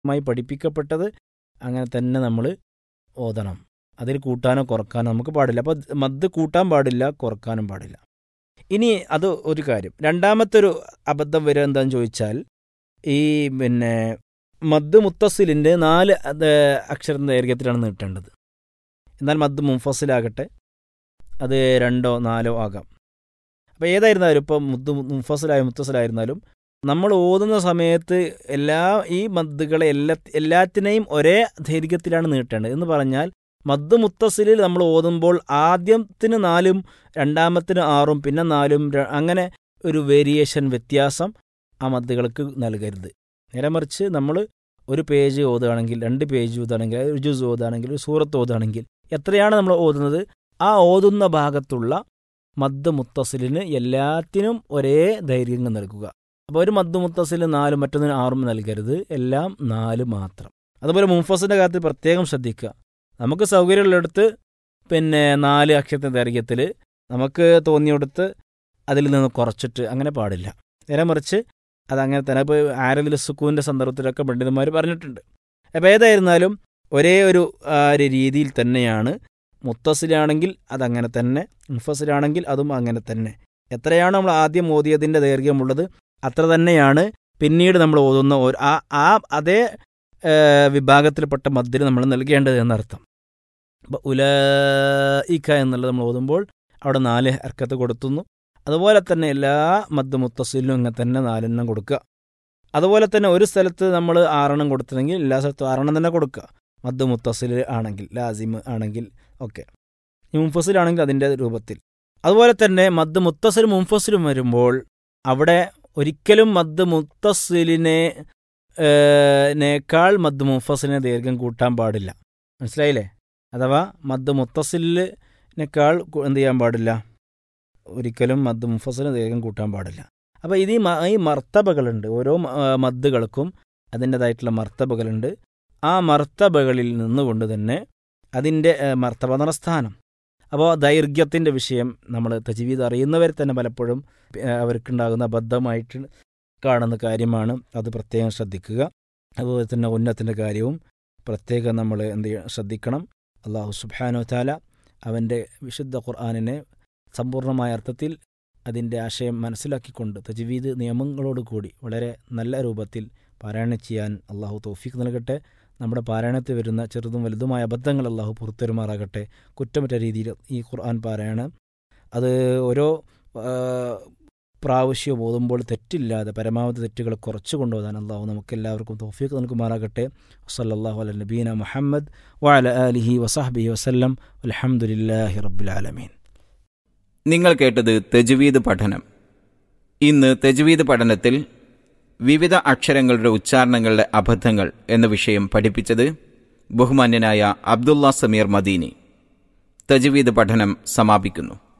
മായി പഠിപ്പിക്കപ്പെട്ടത് അങ്ങനെ തന്നെ നമ്മൾ ഓതണം അതിൽ കൂട്ടാനോ കുറക്കാനോ നമുക്ക് പാടില്ല അപ്പോൾ മദ് കൂട്ടാൻ പാടില്ല കുറക്കാനും പാടില്ല ഇനി അത് ഒരു കാര്യം രണ്ടാമത്തെ ഒരു അബദ്ധം വരിക എന്താണെന്ന് ചോദിച്ചാൽ ഈ പിന്നെ മദ് മുത്തസിലിൻ്റെ നാല് അത് അക്ഷരം ദൈർഘ്യത്തിലാണ് നീട്ടേണ്ടത് എന്നാൽ മദ് മുംഫസിലാകട്ടെ അത് രണ്ടോ നാലോ ആകാം അപ്പോൾ ഏതായിരുന്നാലും ഇപ്പം മുദ് മുംഫസിലായ മുത്തസിലായിരുന്നാലും നമ്മൾ ഓതുന്ന സമയത്ത് എല്ലാ ഈ മദ്ദുകളെ എല്ലാ എല്ലാത്തിനെയും ഒരേ ദൈർഘ്യത്തിലാണ് നീട്ടേണ്ടത് എന്ന് പറഞ്ഞാൽ മദ് മുത്തസിലിൽ നമ്മൾ ഓതുമ്പോൾ ആദ്യത്തിന് നാലും രണ്ടാമത്തിന് ആറും പിന്നെ നാലും ര- അങ്ങനെ ഒരു വേരിയേഷൻ വ്യത്യാസം ആ മദ്ദുകൾക്ക് നൽകരുത് നേരെ മറിച്ച് നമ്മൾ ഒരു പേജ് ഓതുകയാണെങ്കിൽ രണ്ട് പേജ് ഓതുകയാണെങ്കിൽ ഒരു ജുസ് ഓതുകയാണെങ്കിൽ ഒരു സൂറത്ത് ഓതുകയാണെങ്കിൽ എത്രയാണ് നമ്മൾ ഓതുന്നത് ആ ഓതുന്ന ഭാഗത്തുള്ള മദ് മുത്തസിലിന് എല്ലാത്തിനും ഒരേ ദൈർഘ്യം നൽകുക അപ്പോൾ ഒരു മദ് മുത്തസിൽ നാലും മറ്റൊന്നിന് ആറും നൽകരുത് എല്ലാം നാല് മാത്രം അതുപോലെ മുംഫസിൻ്റെ കാര്യത്തിൽ പ്രത്യേകം ശ്രദ്ധിക്കുക നമുക്ക് സൗകര്യമുള്ളിടത്ത് പിന്നെ നാല് അക്ഷരത്തിൻ്റെ ദൈർഘ്യത്തിൽ നമുക്ക് തോന്നിയെടുത്ത് അതിൽ നിന്ന് കുറച്ചിട്ട് അങ്ങനെ പാടില്ല നേരെ മറിച്ച് അതങ്ങനെ തന്നെ ഇപ്പോൾ ആരതിൽ സുക്കൂവിൻ്റെ സന്ദർഭത്തിലൊക്കെ പണ്ഡിതന്മാർ പറഞ്ഞിട്ടുണ്ട് അപ്പോൾ ഏതായിരുന്നാലും ഒരേ ഒരു ആ, ഒരു രീതിയിൽ തന്നെയാണ് മുത്തസിലാണെങ്കിൽ അതങ്ങനെ തന്നെ മുഫസിലാണെങ്കിൽ അതും അങ്ങനെ തന്നെ എത്രയാണ് നമ്മൾ ആദ്യം ഓതിയതിൻ്റെ ദൈർഘ്യമുള്ളത് അത്ര തന്നെയാണ് പിന്നീട് നമ്മൾ ഓതുന്ന ഒരു- ആ ആ അതേ ഏ, വിഭാഗത്തിൽപ്പെട്ട മദ്ദിന് നമ്മൾ നൽകേണ്ടത് എന്നർത്ഥം അപ്പോൾ ഉലയിക്ക എന്നുള്ളത് നമ്മൾ ഓതുമ്പോൾ അവിടെ നാല് ഹർക്കത്ത് കൊടുത്തുന്നു അതുപോലെ തന്നെ എല്ലാ മദ് മുത്തസിലും ഇങ്ങനെ തന്നെ നാലെണ്ണം കൊടുക്കുക അതുപോലെ തന്നെ ഒരു സ്ഥലത്ത് നമ്മൾ ആറെണ്ണം കൊടുത്തില്ലെങ്കിൽ എല്ലാ സ്ഥലത്തും ആറെണ്ണം തന്നെ കൊടുക്കുക മദ് മുത്തസിൽ ആണെങ്കിൽ ലാസിം ആണെങ്കിൽ ഒക്കെ മുംഫസിലാണെങ്കിൽ അതിൻ്റെ രൂപത്തിൽ അതുപോലെ തന്നെ മദ് മുത്തസിൽ മുംഫസിലും വരുമ്പോൾ അവിടെ ഒരിക്കലും മദ് മുത്തസിലിനെ ഏഹ്, നേക്കാൾ മദ് മുംഫസിലിനെ ദീർഘം കൂട്ടാൻ പാടില്ല മനസ്സിലായില്ലേ അഥവാ മദ് മുത്തസിലിനേക്കാൾ കു- എന്ത് ചെയ്യാൻ പാടില്ല ഒരിക്കലും മദ് മുഫസിന് ദീർഘം കൂട്ടാൻ പാടില്ല അപ്പോൾ ഇത് ഈ മ- ഈ മർത്തബകളുണ്ട് ഓരോ മ- ആ, മദ്ദുകൾക്കും അതിൻ്റെതായിട്ടുള്ള മർത്തബകളുണ്ട് ആ മർത്തബകളിൽ നിന്നുകൊണ്ട് തന്നെ അതിൻ്റെ ഏ, മർത്തബ എന്ന സ്ഥാനം അപ്പോൾ ദൈർഘ്യത്തിൻ്റെ വിഷയം നമ്മൾ തജ്വീദ് അറിയുന്നവർ തന്നെ പലപ്പോഴും ഏ, അവർക്കുണ്ടാകുന്ന അബദ്ധമായിട്ട് കാണുന്ന കാര്യമാണ് അത് പ്രത്യേകം ശ്രദ്ധിക്കുക അതുപോലെ തന്നെ ഉന്നത്തിൻ്റെ കാര്യവും പ്രത്യേകം നമ്മൾ എന്ത് ചെയ്യ- ശ്രദ്ധിക്കണം അള്ളാഹു സുബ്ഹാനു താല അവൻ്റെ വിശുദ്ധ ഖുർആാനിനെ സമ്പൂർണ്ണമായ അർത്ഥത്തിൽ അതിൻ്റെ ആശയം മനസ്സിലാക്കിക്കൊണ്ട് തജ്വീദ് നിയമങ്ങളോട് കൂടി വളരെ നല്ല രൂപത്തിൽ പാരായണം ചെയ്യാൻ അള്ളാഹു തൗഫീഖ് നൽകട്ടെ നമ്മുടെ പാരായണത്തിൽ വരുന്ന ചെറുതും വലുതുമായ അബദ്ധങ്ങൾ അള്ളാഹു പുറത്തുവരുമാറാകട്ടെ കുറ്റമറ്റ രീതിയിൽ ഈ ഖുർആൻ പാരായണം അത് ഓരോ ആ, പ്രാവശ്യവും ഓതുമ്പോൾ തെറ്റില്ലാതെ പരമാവധി തെറ്റുകൾ കുറച്ചു കൊണ്ടുപോകാൻ അള്ളാഹു നമുക്ക് എല്ലാവർക്കും തൗഫീഖ് നൽകുമാറാകട്ടെ വസല്ലാഹു അല നബീന മുഹമ്മദ് വഅല ആലിഹി വസഹബിഹി വസല്ലം അലഹമുല്ലാഹി റബ്ബുലാലമീൻ നിങ്ങൾ കേട്ടത് തെജുവീദ് പഠനം ഇന്ന് തെജുവീദ് പഠനത്തിൽ വിവിധ അക്ഷരങ്ങളുടെ ഉച്ചാരണങ്ങളുടെ അബദ്ധങ്ങൾ എന്ന വിഷയം പഠിപ്പിച്ചത് ബഹുമാന്യനായ അബ്ദുള്ള സമീർ മദീനി തജുവീദ് പഠനം സമാപിക്കുന്നു